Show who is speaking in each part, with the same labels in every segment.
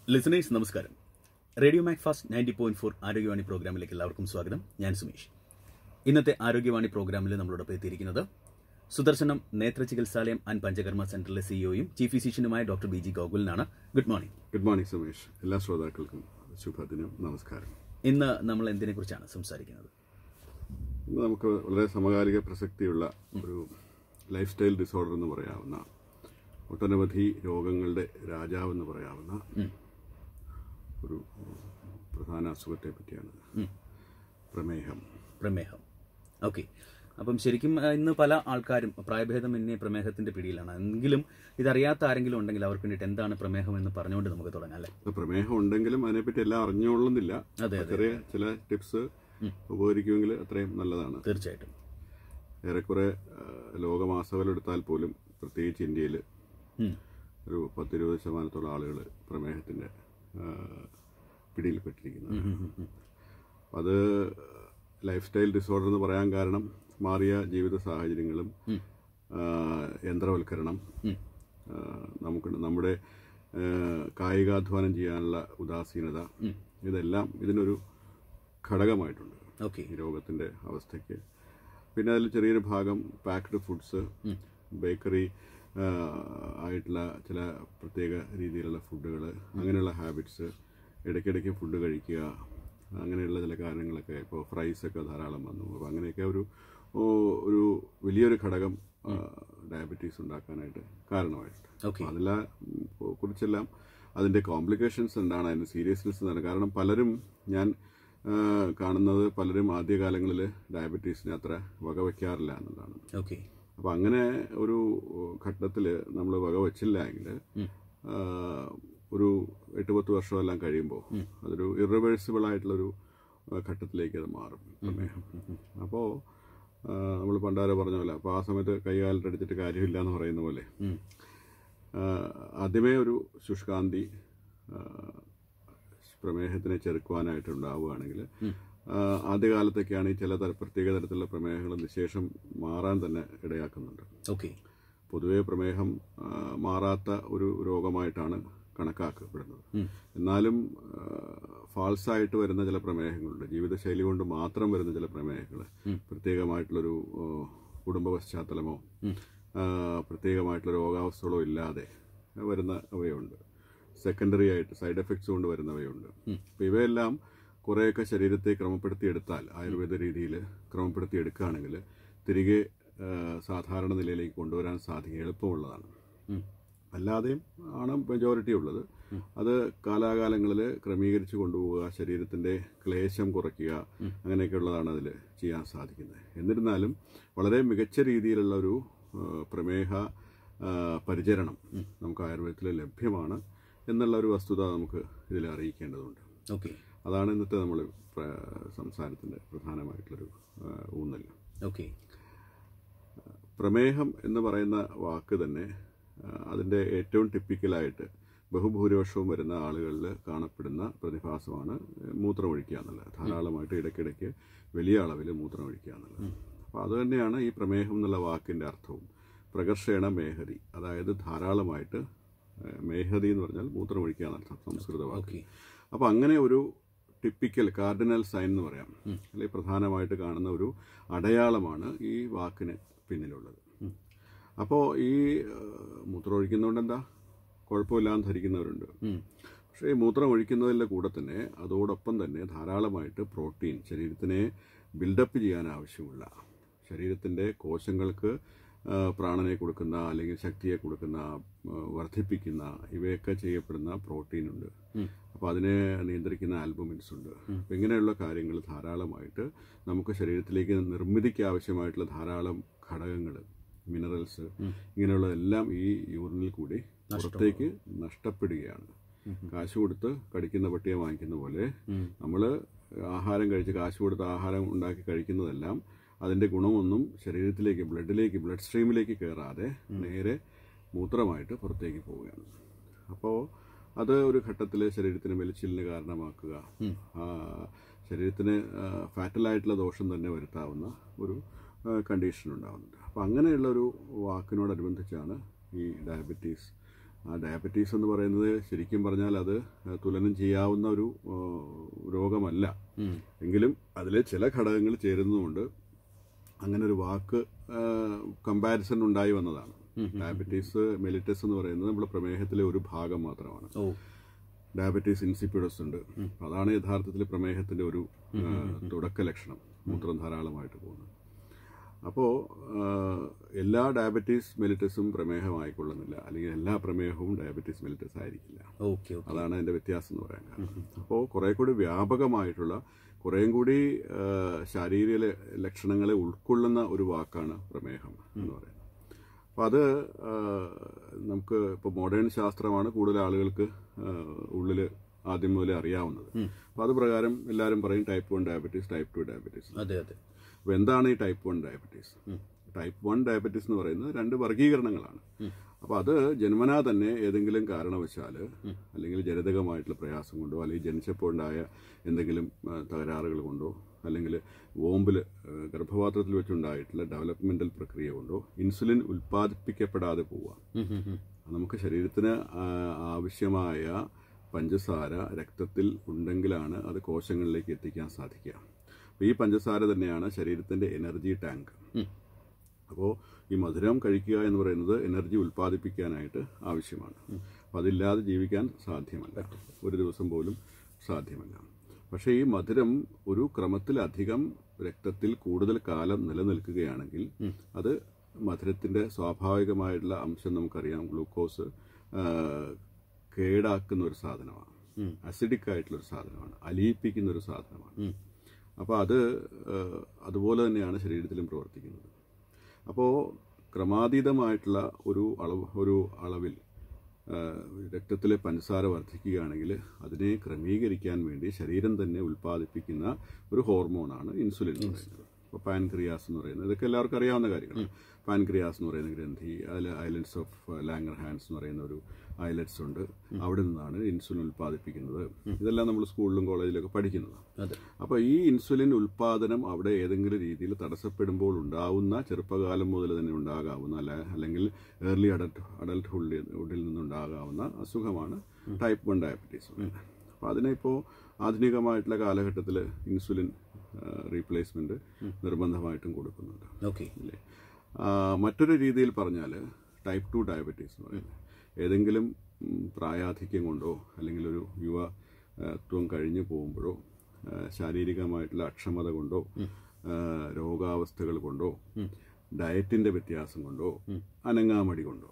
Speaker 1: Listeners നമസ്കാരം radio Mac fast ninety point four Arogyavani പ്രോഗ്രാമിലേക്ക് എല്ലാവർക്കും സ്വാഗതം ഞാൻ സുമേഷ് ഇന്നത്തെ ആരോഗ്യവാണി പ്രോഗ്രാമിൽ നമ്മളോടൊപ്പം എത്തിയിരിക്കുന്നത് സുദർശനം നേത്ര ചികിത്സാലയം ആൻഡ് പഞ്ചകർമ്മ സെന്ററിലെ സിഇഒയും ചീഫ് ഫിസിഷ്യനുമായ ഡോക്ടർ ബി ജി ഗോകുലിനാണ് good morning
Speaker 2: good morning Sumesh എല്ലാ ശ്രോതാക്കൾക്കും ശുഭദിനം നമസ്കാരം
Speaker 1: ഇന്ന് നമ്മൾ എന്തിനെ കുറിച്ചാണ് സംസാരിക്കുന്നത്
Speaker 2: ഇന്ന് നമുക്ക് വളരെ സമകാലിക പ്രസക്തിയുള്ള ഒരു ലൈഫ് സ്റ്റൈൽ ഡിസോർഡർ എന്ന് പറയാവുന്ന ഒട്ടനവധി രോഗങ്ങളുടെ രാജാവെന്ന് പറയാവുന്ന ഒരു പ്രധാന അസുഖത്തെ പറ്റിയാണ് പ്രമേഹം
Speaker 1: പ്രമേഹം ഓക്കെ അപ്പം ശരിക്കും ആ, ഇന്ന് പല ആൾക്കാരും പ്രായഭേദമന്യേ പ്രമേഹത്തിന്റെ പിടിയിലാണ് എങ്കിലും ഇതറിയാത്ത ആരെങ്കിലും ഉണ്ടെങ്കിൽ അവർക്ക് വേണ്ടിയിട്ട് എന്താണ് പ്രമേഹം എന്ന് പറഞ്ഞുകൊണ്ട് നമുക്ക് തുടങ്ങാം അല്ലേ
Speaker 2: ഇപ്പൊ പ്രമേഹം ഉണ്ടെങ്കിലും അതിനെപ്പറ്റി എല്ലാം അറിഞ്ഞുകൊള്ളുന്നില്ല
Speaker 1: അതെ, അതെ.
Speaker 2: ചെറിയ ചില ടിപ്സ് ഉപകരിക്കുമെങ്കിൽ അത്രയും നല്ലതാണ്
Speaker 1: തീർച്ചയായിട്ടും
Speaker 2: ഏറെക്കുറെ ആ, ലോകമാസകലെടുത്താൽ പോലും പ്രത്യേകിച്ച് ഇന്ത്യയിൽ
Speaker 1: ഉം.
Speaker 2: ഒരു പത്തിരുപത് ശതമാനത്തോളം ആളുകൾ പ്രമേഹത്തിന്റെ ആ, പിടിയിൽപ്പെട്ടിരിക്കുന്നത് അപ്പം അത് ലൈഫ് സ്റ്റൈൽ ഡിസോർഡർ എന്ന് പറയാൻ കാരണം മാറിയ ജീവിത സാഹചര്യങ്ങളും ആ, യന്ത്രവൽക്കരണം ആ, നമുക്ക് നമ്മുടെ ആ, കായികാധ്വാനം ചെയ്യാനുള്ള ഉദാസീനത ഇതെല്ലാം ഇതിനൊരു ഘടകമായിട്ടുണ്ട്
Speaker 1: ഓക്കെ
Speaker 2: ഈ രോഗത്തിന്റെ അവസ്ഥയ്ക്ക് പിന്നെ അതിൽ ചെറിയൊരു ഭാഗം പാക്ഡ് ഫുഡ്സ് ബേക്കറി ആയിട്ടുള്ള ചില പ്രത്യേക രീതിയിലുള്ള ഫുഡുകൾ അങ്ങനെയുള്ള ഹാബിറ്റ്സ് ഇടയ്ക്കിടയ്ക്ക് ഫുഡ് കഴിക്കുക അങ്ങനെയുള്ള ചില കാരണങ്ങളൊക്കെ ഇപ്പോൾ ഫ്രൈസ് ഒക്കെ ധാരാളം വന്നു അപ്പോൾ അങ്ങനെയൊക്കെ ഒരു ഓ, ഒരു വലിയൊരു ഘടകം ഡയബറ്റീസ് ഉണ്ടാക്കാനായിട്ട് കാരണമായിട്ടുണ്ട്
Speaker 1: ഓക്കെ
Speaker 2: അതെല്ലാം ഉം, കുറിച്ചെല്ലാം അതിന്റെ കോംപ്ലിക്കേഷൻസ് എന്താണ് അതിന്റെ സീരിയസ്നെസ് എന്താണ് കാരണം പലരും ഞാൻ ആ, കാണുന്നത് പലരും ആദ്യകാലങ്ങളിൽ ഡയബറ്റീസിനെ അത്ര വകവയ്ക്കാറില്ല എന്നുള്ളതാണ്
Speaker 1: ഓക്കെ
Speaker 2: അപ്പൊ അങ്ങനെ ഒരു ഘട്ടത്തിൽ നമ്മൾ വകവച്ചില്ല എങ്കിൽ ഒരു എട്ട് പത്ത് വർഷമെല്ലാം കഴിയുമ്പോൾ അതൊരു ഇറവേഴ്സിബിൾ ആയിട്ടുള്ളൊരു ആ, ഘട്ടത്തിലേക്ക് അത് മാറും പ്രമേഹം അപ്പോൾ നമ്മൾ പണ്ടാരെ പറഞ്ഞ പോലെ അപ്പോൾ ആ സമയത്ത് കൈകാലിട്ടടിച്ചിട്ട് കാര്യമില്ല എന്ന് പറയുന്ന പോലെ ആ, ആദ്യമേ ഒരു ശുഷ്കാന്തി ആ, പ്രമേഹത്തിനെ ചെറുക്കുവാനായിട്ടുണ്ടാവുകയാണെങ്കിൽ ആ, ആദ്യകാലത്തൊക്കെയാണ് ഈ ചില തര- പ്രത്യേക തരത്തിലുള്ള പ്രമേഹങ്ങൾ നിശേഷം മാറാൻ തന്നെ ഇടയാക്കുന്നുണ്ട്
Speaker 1: ഓക്കെ
Speaker 2: പൊതുവെ പ്രമേഹം ആ, മാറാത്ത ഒരു രോഗമായിട്ടാണ് കണക്കാക്കപ്പെടുന്നത് എന്നാലും ഫാൾസ് ആയിട്ട് വരുന്ന ചില പ്രമേഹങ്ങളുണ്ട് ജീവിതശൈലി കൊണ്ട് മാത്രം വരുന്ന ചില പ്രമേഹങ്ങൾ പ്രത്യേകമായിട്ടുള്ളൊരു ആ, കുടുംബ പശ്ചാത്തലമോ ആ, പ്രത്യേകമായിട്ടുള്ള രോഗാവസ്ഥകളോ ഇല്ലാതെ വരുന്ന അവയുണ്ട് സെക്കൻഡറി ആയിട്ട് സൈഡ് എഫക്ട്സ് കൊണ്ട് വരുന്നവയുണ്ട് അപ്പൊ ഇവയെല്ലാം കുറേയൊക്കെ ശരീരത്തെ ക്രമപ്പെടുത്തിയെടുത്താൽ ആയുർവേദ രീതിയിൽ ക്രമപ്പെടുത്തിയെടുക്കുകയാണെങ്കിൽ തിരികെ ആ, സാധാരണ നിലയിലേക്ക് കൊണ്ടുവരാൻ സാധിക്കുക എളുപ്പമുള്ളതാണ് അല്ലാതെയും ആണ് മെജോറിറ്റി ഉള്ളത് അത് കാലാകാലങ്ങളിൽ ക്രമീകരിച്ച് കൊണ്ടുപോവുക ശരീരത്തിന്റെ ക്ലേശം കുറയ്ക്കുക അങ്ങനെയൊക്കെയുള്ളതാണ് അതിൽ ചെയ്യാൻ സാധിക്കുന്നത് എന്നിരുന്നാലും വളരെ മികച്ച രീതിയിലുള്ള ഒരു ആ, പ്രമേഹ ആ, പരിചരണം നമുക്ക് ആയുർവേദത്തിൽ ലഭ്യമാണ് എന്നുള്ള ഒരു വസ്തുത നമുക്ക് ഇതിൽ അറിയിക്കേണ്ടതുണ്ട്
Speaker 1: ഓക്കെ
Speaker 2: അതാണ് ഇന്നത്തെ നമ്മൾ സംസാരത്തിന്റെ പ്രധാനമായിട്ടുള്ളൊരു ആ, ഊന്നൽ
Speaker 1: ഓക്കെ
Speaker 2: പ്രമേഹം എന്ന് പറയുന്ന വാക്ക് തന്നെ ആ, അതിന്റെ ഏറ്റവും ടിപ്പിക്കലായിട്ട് ബഹുഭൂരിപക്ഷവും വരുന്ന ആളുകളിൽ കാണപ്പെടുന്ന പ്രതിഭാസമാണ് മൂത്രമൊഴിക്കുക എന്നുള്ളത് ധാരാളമായിട്ട് ഇടയ്ക്കിടയ്ക്ക് വലിയ അളവിൽ മൂത്രമൊഴിക്കുക എന്നുള്ളത് അപ്പോൾ അത് തന്നെയാണ് ഈ പ്രമേഹം എന്നുള്ള വാക്കിന്റെ അർത്ഥവും പ്രകർഷേണ മേഹതി അതായത് ധാരാളമായിട്ട് ആ, മേഹതി എന്ന് പറഞ്ഞാൽ മൂത്രമൊഴിക്കുക എന്നർത്ഥം സംസ്കൃത വാക്ക്
Speaker 1: ഓക്കെ
Speaker 2: അപ്പോൾ അങ്ങനെ ഒരു ടിപ്പിക്കൽ കാർഡിനൽ സൈൻ എന്ന് പറയാം അല്ലെങ്കിൽ പ്രധാനമായിട്ട് കാണുന്ന ഒരു അടയാളമാണ് ഈ വാക്കിന് പിന്നിലുള്ളത് അപ്പോൾ ഈ ഏഹ്, മൂത്രം ഒഴിക്കുന്നതുകൊണ്ട് എന്താ കുഴപ്പമില്ലാന്ന് ധരിക്കുന്നവരുണ്ട് പക്ഷേ ഈ മൂത്രം ഒഴിക്കുന്നതിൻ്റെ കൂടെ തന്നെ അതോടൊപ്പം തന്നെ ധാരാളമായിട്ട് പ്രോട്ടീൻ ശരീരത്തിനെ ബിൽഡപ്പ് ചെയ്യാൻ ആവശ്യമുള്ള ശരീരത്തിൻ്റെ കോശങ്ങൾക്ക് ആ, പ്രാണനെ കൊടുക്കുന്ന അല്ലെങ്കിൽ ശക്തിയെ കൊടുക്കുന്ന ആ, വർദ്ധിപ്പിക്കുന്ന ഇവയൊക്കെ ചെയ്യപ്പെടുന്ന പ്രോട്ടീൻ ഉണ്ട് അപ്പോൾ അതിനെ നിയന്ത്രിക്കുന്ന ആൽബുമിൻസ് ഉണ്ട് അപ്പോൾ ഇങ്ങനെയുള്ള കാര്യങ്ങൾ ധാരാളമായിട്ട് നമുക്ക് ശരീരത്തിലേക്ക് നിർമ്മിതിക്ക് ആവശ്യമായിട്ടുള്ള ധാരാളം ഘടകങ്ങൾ മിനറൽസ് ഇങ്ങനെയുള്ളതെല്ലാം ഈ യൂറിനിൽ കൂടി പുറത്തേക്ക് നഷ്ടപ്പെടുകയാണ് കാശ് കൊടുത്ത് കടിക്കുന്ന പട്ടിയെ വാങ്ങിക്കുന്ന പോലെ നമ്മൾ ആഹാരം കഴിച്ച് കാശ് കൊടുത്ത് ആഹാരം ഉണ്ടാക്കി കഴിക്കുന്നതെല്ലാം അതിന്റെ ഗുണമൊന്നും ശരീരത്തിലേക്ക് ബ്ലഡിലേക്ക് ബ്ലഡ് സ്ട്രീമിലേക്ക് കയറാതെ നേരെ മൂത്രമായിട്ട് പുറത്തേക്ക് പോവുകയാണ് അപ്പോൾ അത് ഒരു ഘട്ടത്തിൽ ശരീരത്തിന് മെലിച്ചിലിന് കാരണമാക്കുക ആ, ശരീരത്തിന് ഫാറ്റലായിട്ടുള്ള ദോഷം തന്നെ വരുത്താവുന്ന ഒരു കണ്ടീഷൻ ഉണ്ടാകുന്നുണ്ട് അപ്പം അങ്ങനെയുള്ള ഒരു വാക്കിനോടനുബന്ധിച്ചാണ് ഈ ഡയബറ്റീസ് ആ ഡയബറ്റീസ് എന്ന് പറയുന്നത് ശരിക്കും പറഞ്ഞാൽ അത് തുലനം ചെയ്യാവുന്ന ഒരു ആ, രോഗമല്ല
Speaker 1: ഉം.
Speaker 2: എങ്കിലും അതിലെ ചില ഘടകങ്ങൾ ചേരുന്നതുകൊണ്ട് അങ്ങനെ ഒരു വാക്ക് കമ്പാരിസൺ ഉണ്ടായി വന്നതാണ് ഡയബറ്റീസ് മെലിറ്റസ് എന്ന് പറയുന്നത് നമ്മുടെ പ്രമേഹത്തിലെ ഒരു ഭാഗം മാത്രമാണ്
Speaker 1: ഓ
Speaker 2: ഡയബറ്റീസ് ഇൻസിപ്പിഡസ് ഉണ്ട് അതാണ് യഥാർത്ഥത്തിൽ പ്രമേഹത്തിന്റെ ഒരു ആ, തുടക്ക ലക്ഷണം മൂത്രം ധാരാളമായിട്ട് പോകുന്നത് അപ്പോൾ എല്ലാ ഡയബറ്റീസ് മെലിറ്റസും പ്രമേഹമായിക്കൊള്ളുന്നില്ല അല്ലെങ്കിൽ എല്ലാ പ്രമേഹവും ഡയബറ്റീസ് മെലിറ്റസ് ആയിരിക്കില്ല
Speaker 1: ഓക്കെ ഓക്കെ
Speaker 2: അതാണ് അതിന്റെ വ്യത്യാസം എന്ന് പറയാൻ കാരണം അപ്പോൾ കുറെ കൂടി വ്യാപകമായിട്ടുള്ള കുറേയും കൂടി ആ, ശാരീരിക ല- ലക്ഷണങ്ങളെ ഉൾക്കൊള്ളുന്ന ഒരു വാക്കാണ് പ്രമേഹം എന്ന് പറയുന്നത് അപ്പോൾ അത് ആ, നമുക്ക് ഇപ്പോൾ മോഡേൺ ശാസ്ത്രമാണ് കൂടുതൽ ആളുകൾക്ക് ഉള്ളിൽ ആദ്യം മുതലേ അറിയാവുന്നത് അപ്പോൾ അത് പ്രകാരം എല്ലാവരും പറയും type one diabetes type two diabetes
Speaker 1: അതെ അതെ
Speaker 2: അപ്പോൾ എന്താണ് ഈ type one diabetes type one diabetes എന്ന് പറയുന്നത് രണ്ട് വർഗീകരണങ്ങളാണ് അപ്പോൾ അത് ജന്മനാ തന്നെ ഏതെങ്കിലും കാരണവശാൽ അല്ലെങ്കിൽ ജനിതകമായിട്ടുള്ള പ്രയാസം കൊണ്ടോ അല്ലെങ്കിൽ ജനിച്ചപ്പോൾ ഉണ്ടായ എന്തെങ്കിലും ആ, തകരാറുകൾ കൊണ്ടോ അല്ലെങ്കിൽ വോമ്പിൽ ഗർഭപാത്രത്തിൽ വെച്ചുണ്ടായിട്ടുള്ള ഡെവലപ്മെന്റൽ പ്രക്രിയ കൊണ്ടോ ഇൻസുലിൻ ഉൽപ്പാദിപ്പിക്കപ്പെടാതെ പോവുക
Speaker 1: ഉം, ഉം, ഉം.
Speaker 2: നമുക്ക് ശരീരത്തിന് ആ, ആവശ്യമായ പഞ്ചസാര രക്തത്തിൽ ഉണ്ടെങ്കിലാണ് അത് കോശങ്ങളിലേക്ക് എത്തിക്കാൻ സാധിക്കുക അപ്പോൾ ഈ പഞ്ചസാര തന്നെയാണ് ശരീരത്തിന്റെ എനർജി ടാങ്ക്
Speaker 1: ഉം.
Speaker 2: അപ്പോൾ ഈ മധുരം കഴിക്കുക എന്ന് പറയുന്നത് എനർജി ഉൽപ്പാദിപ്പിക്കാനായിട്ട് ആവശ്യമാണ് അപ്പോൾ അതില്ലാതെ ജീവിക്കാൻ സാധ്യമല്ല ഒരു ദിവസം പോലും സാധ്യമല്ല പക്ഷേ ഈ മധുരം ഒരു ക്രമത്തിലധികം രക്തത്തിൽ കൂടുതൽ കാലം നിലനിൽക്കുകയാണെങ്കിൽ അത് മധുരത്തിന്റെ സ്വാഭാവികമായിട്ടുള്ള അംശം നമുക്കറിയാം ഗ്ലൂക്കോസ് ആ, കേടാക്കുന്ന ഒരു സാധനമാണ്
Speaker 1: ഉം.
Speaker 2: അസിഡിക് ആയിട്ടുള്ള ഒരു സാധനമാണ് അലിയിപ്പിക്കുന്ന ഒരു സാധനമാണ്
Speaker 1: ഉം.
Speaker 2: അപ്പോൾ അത് ആ, അതുപോലെ തന്നെയാണ് ശരീരത്തിലും പ്രവർത്തിക്കുന്നത് അപ്പോൾ ക്രമാതീതമായിട്ടുള്ള ഒരു അളവ് ഒരു അളവിൽ ആ, രക്തത്തിലെ പഞ്ചസാര വർദ്ധിക്കുകയാണെങ്കിൽ അതിനെ ക്രമീകരിക്കാൻ വേണ്ടി ശരീരം തന്നെ ഉൽപ്പാദിപ്പിക്കുന്ന ഒരു ഹോർമോണാണ് ഇൻസുലിൻ എന്ന് പറയുന്നത് അപ്പോൾ പാൻക്രിയാസ് എന്ന് പറയുന്നത് ഇതൊക്കെ എല്ലാവർക്കും അറിയാവുന്ന കാര്യങ്ങളാണ് പാൻക്രിയാസ് എന്ന് പറയുന്ന ഗ്രന്ഥി അതിൽ ഐലൻഡ്സ് ഓഫ് ലാംഗർ ഹാൻഡ്സ് എന്ന് പറയുന്ന ഒരു ഐലറ്റ്സ് ഉണ്ട് അവിടെ നിന്നാണ് ഇൻസുലിൻ ഉൽപ്പാദിപ്പിക്കുന്നത് ഇതെല്ലാം നമ്മൾ സ്കൂളിലും കോളേജിലൊക്കെ പഠിക്കുന്നതാണ്
Speaker 1: അതെ
Speaker 2: അപ്പോൾ ഈ ഇൻസുലിൻ ഉൽപാദനം അവിടെ ഏതെങ്കിലും രീതിയിൽ തടസ്സപ്പെടുമ്പോൾ ഉണ്ടാവുന്ന ചെറുപ്പകാലം മുതൽ തന്നെ ഉണ്ടാകാവുന്ന അല്ല അല്ലെങ്കിൽ ഏർലി അഡൽട്ട് അഡൽട്ട്ഹുഡിൽ നിന്നുണ്ടാകാവുന്ന അസുഖമാണ് ടൈപ്പ് വൺ ഡയബറ്റീസ് അപ്പോൾ അതിനിപ്പോൾ ആധുനികമായിട്ടുള്ള കാലഘട്ടത്തിൽ ഇൻസുലിൻ റീപ്ലേസ്മെന്റ് നിർബന്ധമായിട്ടും കൊടുക്കുന്നുണ്ട്
Speaker 1: ഓക്കെ
Speaker 2: ഇല്ലേ ആ, മറ്റൊരു രീതിയിൽ പറഞ്ഞാൽ ടൈപ്പ് ടു ഡയബറ്റീസ് എന്ന് പറയുന്നത് ഏതെങ്കിലും ഉം, പ്രായാധിക്യം കൊണ്ടോ അല്ലെങ്കിൽ ഒരു യുവത്വം കഴിഞ്ഞു പോകുമ്പോഴോ ആ, ശാരീരികമായിട്ടുള്ള അക്ഷമത കൊണ്ടോ ആ, രോഗാവസ്ഥകൾ കൊണ്ടോ ഡയറ്റിന്റെ വ്യത്യാസം കൊണ്ടോ അനങ്ങാമടി കൊണ്ടോ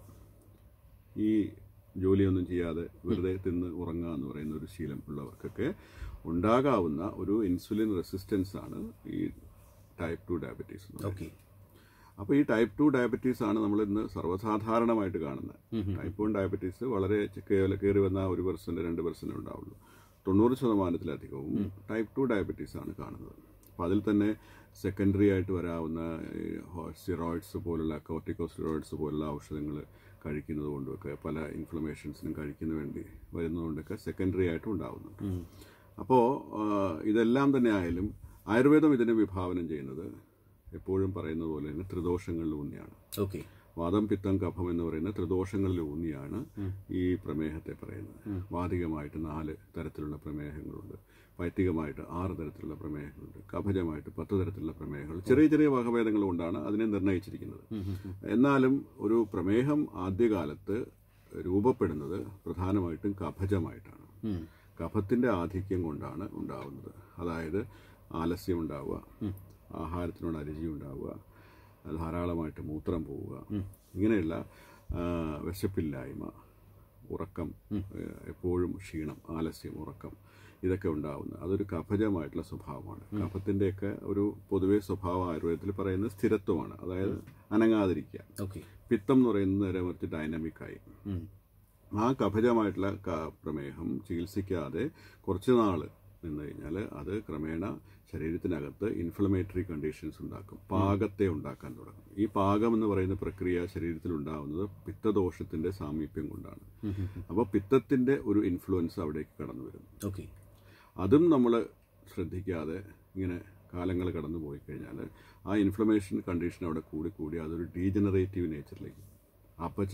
Speaker 2: ഈ ജോലിയൊന്നും ചെയ്യാതെ വെറുതെ തിന്ന് ഉറങ്ങുക എന്ന് പറയുന്ന ഒരു ശീലം ഉള്ളവർക്കൊക്കെ ഉണ്ടാകാവുന്ന ഒരു ഇൻസുലിൻ റെസിസ്റ്റൻസ് ആണ് ഈ ടൈപ്പ് ടു ഡയബറ്റീസ് എന്ന് പറയുന്നത്
Speaker 1: ഓക്കെ
Speaker 2: അപ്പോൾ ഈ ടൈപ്പ് ടു ഡയബറ്റീസ് ആണ് നമ്മൾ ഇന്ന് സർവ്വസാധാരണമായിട്ട് കാണുന്നത് ടൈപ്പ് വൺ ഡയബറ്റീസ് വളരെ കേവല കയറി വന്ന ഒരു പെർസെന്റ് രണ്ട് പെർസെന്റ് ഉണ്ടാവുള്ളൂ തൊണ്ണൂറ് ശതമാനത്തിലധികവും ടൈപ്പ് ടു ഡയബറ്റീസ് ആണ് കാണുന്നത് അപ്പോൾ അതിൽ തന്നെ സെക്കൻഡറി ആയിട്ട് വരാവുന്ന സ്റ്റിറോയിഡ്സ് പോലുള്ള കോർട്ടിക്കോസ്റ്റിറോയിഡ്സ് പോലുള്ള ഔഷധങ്ങൾ കഴിക്കുന്നത് കൊണ്ടുമൊക്കെ പല ഇൻഫ്ലമേഷൻസിനും കഴിക്കുന്ന വേണ്ടി വരുന്നതുകൊണ്ടൊക്കെ സെക്കൻഡറി ആയിട്ടും ഉണ്ടാവുന്നുണ്ട് അപ്പോൾ ഇതെല്ലാം തന്നെ ആയാലും ആയുർവേദം ഇതിനെ വിഭാവനം ചെയ്യുന്നത് എപ്പോഴും പറയുന്നത് പോലെ തന്നെ ത്രിദോഷങ്ങളിൽ ഊന്നിയാണ്
Speaker 1: ഓക്കെ
Speaker 2: വാദം പിത്തം കഫം എന്ന് പറയുന്ന ത്രിദോഷങ്ങളിൽ ഊന്നിയാണ് ഈ പ്രമേഹത്തെ പറയുന്നത് വാതികമായിട്ട് നാല് തരത്തിലുള്ള പ്രമേഹങ്ങളുണ്ട് പൈത്തികമായിട്ട് ആറ് തരത്തിലുള്ള പ്രമേഹങ്ങളുണ്ട് കഫജമായിട്ട് പത്ത് തരത്തിലുള്ള പ്രമേഹങ്ങൾ ചെറിയ ചെറിയ വകഭേദങ്ങൾ കൊണ്ടാണ് അതിനെ നിർണ്ണയിച്ചിരിക്കുന്നത് എന്നാലും ഒരു പ്രമേഹം ആദ്യകാലത്ത് രൂപപ്പെടുന്നത് പ്രധാനമായിട്ടും കഫജമായിട്ടാണ് കഫത്തിന്റെ ആധിക്യം കൊണ്ടാണ് ഉണ്ടാവുന്നത് അതായത് ആലസ്യം ഉണ്ടാവുക ആഹാരത്തിനോട് അരുചി ഉണ്ടാവുക ധാരാളമായിട്ട് മൂത്രം പോവുക ഇങ്ങനെയുള്ള ആ, വിശപ്പില്ലായ്മ ഉറക്കം ഏ, എപ്പോഴും ക്ഷീണം ആലസ്യം ഉറക്കം ഇതൊക്കെ ഉണ്ടാവുന്നത് അതൊരു കഫജമായിട്ടുള്ള സ്വഭാവമാണ് കഫത്തിന്റെയൊക്കെ ഒരു പൊതുവെ സ്വഭാവം ആയുർവേദത്തിൽ പറയുന്നത് സ്ഥിരത്വമാണ് അതായത് അനങ്ങാതിരിക്കുക
Speaker 1: ഓക്കെ
Speaker 2: പിത്തം എന്ന് പറയുന്നത് നേരെ മറിച്ച് ഡൈനാമിക്കായി ആ കഫജമായിട്ടുള്ള ക- പ്രമേഹം ചികിത്സിക്കാതെ കുറച്ച് നാൾ നിന്ന് കഴിഞ്ഞാൽ അത് ക്രമേണ ശരീരത്തിനകത്ത് ഇൻഫ്ലമേറ്ററി കണ്ടീഷൻസ് ഉണ്ടാക്കും പാകത്തെ ഉണ്ടാക്കാൻ തുടങ്ങും ഈ പാകം എന്ന് പറയുന്ന പ്രക്രിയ ശരീരത്തിൽ ഉണ്ടാവുന്നത് പിത്തദോഷത്തിന്റെ സാമീപ്യം കൊണ്ടാണ് അപ്പോൾ പിത്തത്തിന്റെ ഒരു ഇൻഫ്ലുവൻസ് അവിടേക്ക് കടന്നു വരുന്നു
Speaker 1: ഓക്കെ
Speaker 2: അതും നമ്മൾ ശ്രദ്ധിക്കാതെ ഇങ്ങനെ കാലങ്ങൾ കടന്നു പോയി കഴിഞ്ഞാൽ ആ ഇൻഫ്ലമേഷൻ കണ്ടീഷൻ അവിടെ കൂടി കൂടി അതൊരു ഡീജനറേറ്റീവ് നേച്ചറിലേക്ക് അപചയം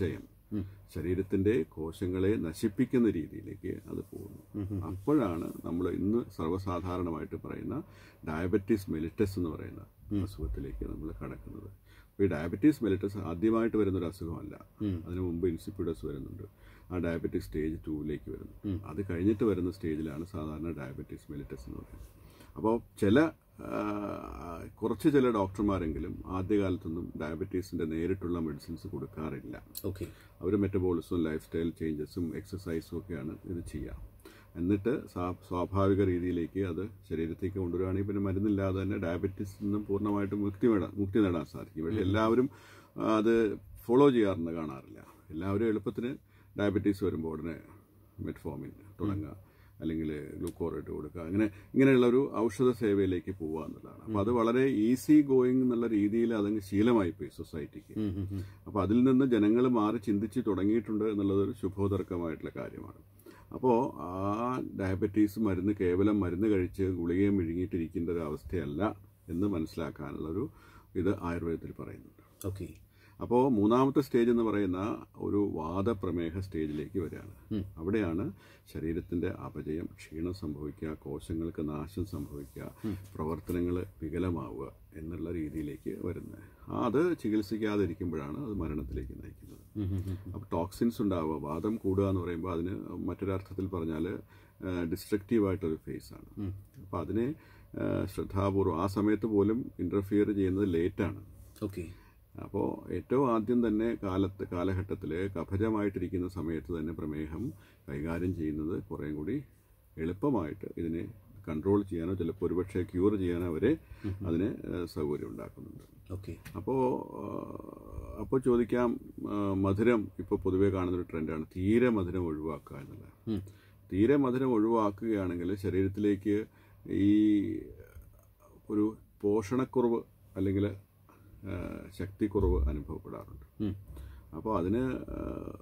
Speaker 2: ശരീരത്തിന്റെ കോശങ്ങളെ നശിപ്പിക്കുന്ന രീതിയിലേക്ക് അത് പോകുന്നു അപ്പോഴാണ് നമ്മൾ ഇന്ന് സർവ്വസാധാരണമായിട്ട് പറയുന്ന ഡയബറ്റീസ് മെലിറ്റസ് എന്ന് പറയുന്ന അസുഖത്തിലേക്ക് നമ്മൾ കടക്കുന്നത് അപ്പോൾ ഈ ഡയബറ്റീസ് മെലിറ്റസ് ആദ്യമായിട്ട് വരുന്ന ഒരു അസുഖമല്ല അതിനു മുമ്പ് ഇൻസിപ്പിഡസ് വരുന്നുണ്ട് ആ ഡയബറ്റിക് സ്റ്റേജ് ടൂവിലേക്ക് വരുന്നു അത് കഴിഞ്ഞിട്ട് വരുന്ന സ്റ്റേജിലാണ് സാധാരണ ഡയബറ്റീസ് മെലിറ്റസ് എന്ന് പറയുന്നത് അപ്പോൾ ചില ആ, കുറച്ച് ചില ഡോക്ടർമാരെങ്കിലും ആദ്യകാലത്തൊന്നും ഡയബറ്റീസിന്റെ നേരിട്ടുള്ള മെഡിസിൻസ് കൊടുക്കാറില്ല
Speaker 1: ഓക്കെ
Speaker 2: അവർ മെറ്റബോളിസവും ലൈഫ് സ്റ്റൈൽ ചേഞ്ചസും എക്സസൈസും ഒക്കെയാണ് ഇത് ചെയ്യുക എന്നിട്ട് സ്വാ- സ്വാഭാവിക രീതിയിലേക്ക് അത് ശരീരത്തേക്ക് കൊണ്ടുവരികയാണെങ്കിൽ പിന്നെ മരുന്നില്ലാതെ തന്നെ ഡയബറ്റീസിൽ നിന്നും പൂർണ്ണമായിട്ടും മുക്തി നേടാൻ മുക്തി നേടാൻ സാധിക്കും പക്ഷേ എല്ലാവരും ആ, അത് ഫോളോ ചെയ്യാറെന്ന് കാണാറില്ല എല്ലാവരും എളുപ്പത്തിന് ഡയബറ്റീസ് വരുമ്പോൾ ഉടനെ മെറ്റ്ഫോമിൻ തുടങ്ങുക അല്ലെങ്കിൽ ഗ്ലൂക്കോറേറ്റ് കൊടുക്കുക അങ്ങനെ ഇങ്ങനെയുള്ള ഒരു ഔഷധ സേവയിലേക്ക് പോവുക എന്നുള്ളതാണ് അപ്പോൾ അത് വളരെ ഈസി ഗോയിങ് എന്നുള്ള രീതിയിൽ അതങ്ങ് ശീലമായി പോയി സൊസൈറ്റിക്ക് അപ്പോൾ അതിൽ നിന്ന് ജനങ്ങൾ മാറി ചിന്തിച്ച് തുടങ്ങിയിട്ടുണ്ട് എന്നുള്ളത് ഒരു ശുഭോദർക്കമായിട്ടുള്ള കാര്യമാണ് അപ്പോൾ ആ ഡയബറ്റീസ് മരുന്ന് കേവലം മരുന്ന് കഴിച്ച് ഗുളികയും വിഴുങ്ങിയിട്ടിരിക്കേണ്ട ഒരു അവസ്ഥയല്ല എന്ന് മനസ്സിലാക്കാനുള്ളൊരു ഇത് ആയുർവേദത്തിൽ പറയുന്നുണ്ട്
Speaker 1: ഓക്കെ
Speaker 2: അപ്പോൾ മൂന്നാമത്തെ സ്റ്റേജ് എന്ന് പറയുന്ന ഒരു വാദപ്രമേഹ സ്റ്റേജിലേക്ക് വരികയാണ് അവിടെയാണ് ശരീരത്തിന്റെ അപജയം ക്ഷീണം സംഭവിക്കുക കോശങ്ങൾക്ക് നാശം സംഭവിക്കുക പ്രവർത്തനങ്ങൾ വികലമാവുക എന്നുള്ള രീതിയിലേക്ക് വരുന്നത് അത് ചികിത്സിക്കാതിരിക്കുമ്പോഴാണ് അത് മരണത്തിലേക്ക് നയിക്കുന്നത് അപ്പോൾ ടോക്സിൻസ് ഉണ്ടാവുക വാദം കൂടുക എന്ന് പറയുമ്പോൾ അതിന് മറ്റൊരർത്ഥത്തിൽ പറഞ്ഞാൽ ഡിസ്ട്രക്റ്റീവായിട്ടൊരു ഫേസ് ആണ് അപ്പോൾ അതിനെ ആ, ശ്രദ്ധാപൂർവം ആ സമയത്ത് പോലും ഇന്റർഫിയർ ചെയ്യുന്നത് ലേറ്റാണ്
Speaker 1: ഓക്കെ
Speaker 2: അപ്പോൾ ഏറ്റവും ആദ്യം തന്നെ കാലത്ത് കാലഘട്ടത്തിൽ കഫജമായിട്ടിരിക്കുന്ന സമയത്ത് തന്നെ പ്രമേഹം കൈകാര്യം ചെയ്യുന്നത് കുറേം കൂടി എളുപ്പമായിട്ട് ഇതിനെ കൺട്രോൾ ചെയ്യാനോ ചിലപ്പോൾ ഒരുപക്ഷെ ക്യൂർ ചെയ്യാനോ വരെ അതിന് ഏഹ്, സൗകര്യം ഉണ്ടാക്കുന്നുണ്ട്
Speaker 1: ഓക്കെ
Speaker 2: അപ്പോൾ അപ്പോൾ ചോദിക്കാം ആ, മധുരം ഇപ്പോൾ പൊതുവേ കാണുന്നൊരു ട്രെൻഡാണ് തീരെ മധുരം ഒഴിവാക്കുക എന്നുള്ളത് തീരെ മധുരം ഒഴിവാക്കുകയാണെങ്കിൽ ശരീരത്തിലേക്ക് ഈ ഒരു പോഷണക്കുറവ് അല്ലെങ്കിൽ ആ, ശക്തിക്കുറവ് അനുഭവപ്പെടാറുണ്ട് അപ്പോൾ അതിന് ആ,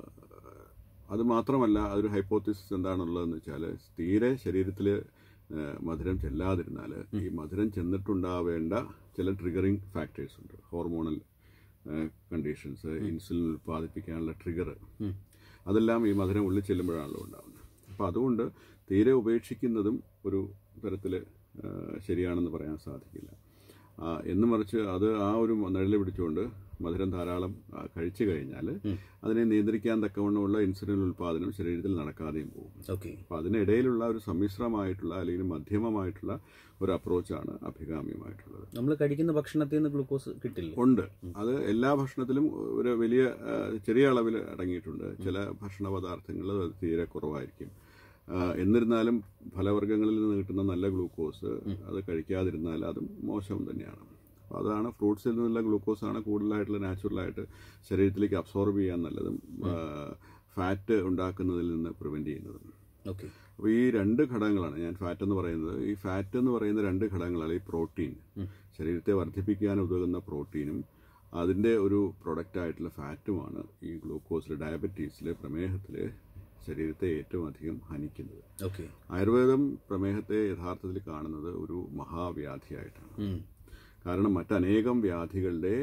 Speaker 2: അത് മാത്രമല്ല അതൊരു ഹൈപ്പോത്തിസിസ് എന്താണുള്ളതെന്ന് വെച്ചാൽ തീരെ ശരീരത്തിൽ മധുരം ചെല്ലാതിരുന്നാൽ ഈ മധുരം ചെന്നിട്ടുണ്ടാവേണ്ട ചില ട്രിഗറിങ് ഫാക്ടേഴ്സ് ഉണ്ട് ഹോർമോണൽ കണ്ടീഷൻസ് ഇൻസുലിൻ ഉൽപ്പാദിപ്പിക്കാനുള്ള ട്രിഗർ അതെല്ലാം ഈ മധുരം ഉള്ളിൽ ചെല്ലുമ്പോഴാണല്ലോ ഉണ്ടാകുന്നത് അപ്പോൾ അതുകൊണ്ട് തീരെ ഉപേക്ഷിക്കുന്നതും ഒരു തരത്തിൽ ശരിയാണെന്ന് പറയാൻ സാധിക്കില്ല ആ, എന്ന് മറിച്ച് അത് ആ ഒരു നിഴൽ പിടിച്ചുകൊണ്ട് മധുരം ധാരാളം ആ, കഴിച്ചു കഴിഞ്ഞാൽ അതിനെ നിയന്ത്രിക്കാൻ തക്കവണ്ണമുള്ള ഇൻസുലിൻ ഉൽപ്പാദനം ശരീരത്തിൽ നടക്കാതെയും പോകും
Speaker 1: ഓക്കെ
Speaker 2: അപ്പോൾ അതിനിടയിലുള്ള ഒരു സമ്മിശ്രമായിട്ടുള്ള അല്ലെങ്കിൽ മധ്യമമായിട്ടുള്ള ഒരു അപ്രോച്ചാണ് അഭികാമ്യമായിട്ടുള്ളത്
Speaker 1: നമ്മൾ കഴിക്കുന്ന ഭക്ഷണത്തിൽ നിന്ന് ഗ്ലൂക്കോസ് കിട്ടില്ല
Speaker 2: ഉണ്ട് അത് എല്ലാ ഭക്ഷണത്തിലും ഒരു വലിയ ആ, ചെറിയ അളവിൽ അടങ്ങിയിട്ടുണ്ട് ചില ഭക്ഷണ പദാർത്ഥങ്ങൾ അത് തീരെ കുറവായിരിക്കും ആ, എന്നിരുന്നാലും ഫലവർഗ്ഗങ്ങളിൽ നിന്ന് കിട്ടുന്ന നല്ല ഗ്ലൂക്കോസ് അത് കഴിക്കാതിരുന്നാൽ അതും മോശം തന്നെയാണ് അപ്പോൾ അതാണ് ഫ്രൂട്ട്സിൽ നിന്നുള്ള ഗ്ലൂക്കോസാണ് കൂടുതലായിട്ടുള്ള നാച്ചുറലായിട്ട് ശരീരത്തിലേക്ക് അബ്സോർബ് ചെയ്യാൻ നല്ലതും ഫാറ്റ് ഉണ്ടാക്കുന്നതിൽ നിന്ന് പ്രിവെൻറ്റ് ചെയ്യുന്നതും
Speaker 1: ഓക്കെ
Speaker 2: അപ്പോൾ ഈ രണ്ട് ഘടകങ്ങളാണ് ഞാൻ ഫാറ്റ് എന്ന് പറയുന്നത് ഈ ഫാറ്റ് എന്ന് പറയുന്ന രണ്ട് ഘടകങ്ങളാണ് ഈ പ്രോട്ടീൻ ശരീരത്തെ വർദ്ധിപ്പിക്കാൻ ഉതകുന്ന പ്രോട്ടീനും അതിൻ്റെ ഒരു പ്രൊഡക്റ്റ് ആയിട്ടുള്ള ഫാറ്റുമാണ് ഈ ഗ്ലൂക്കോസിൽ ഡയബറ്റീസിലെ പ്രമേഹത്തിൽ ശരീരത്തെ ഏറ്റവും അധികം ഹനിക്കുന്നത്
Speaker 1: ഓക്കെ
Speaker 2: ആയുർവേദം പ്രമേഹത്തെ യഥാർത്ഥത്തിൽ കാണുന്നത് ഒരു മഹാവ്യാധിയായിട്ടാണ് കാരണം മറ്റനേകം വ്യാധികളുടെ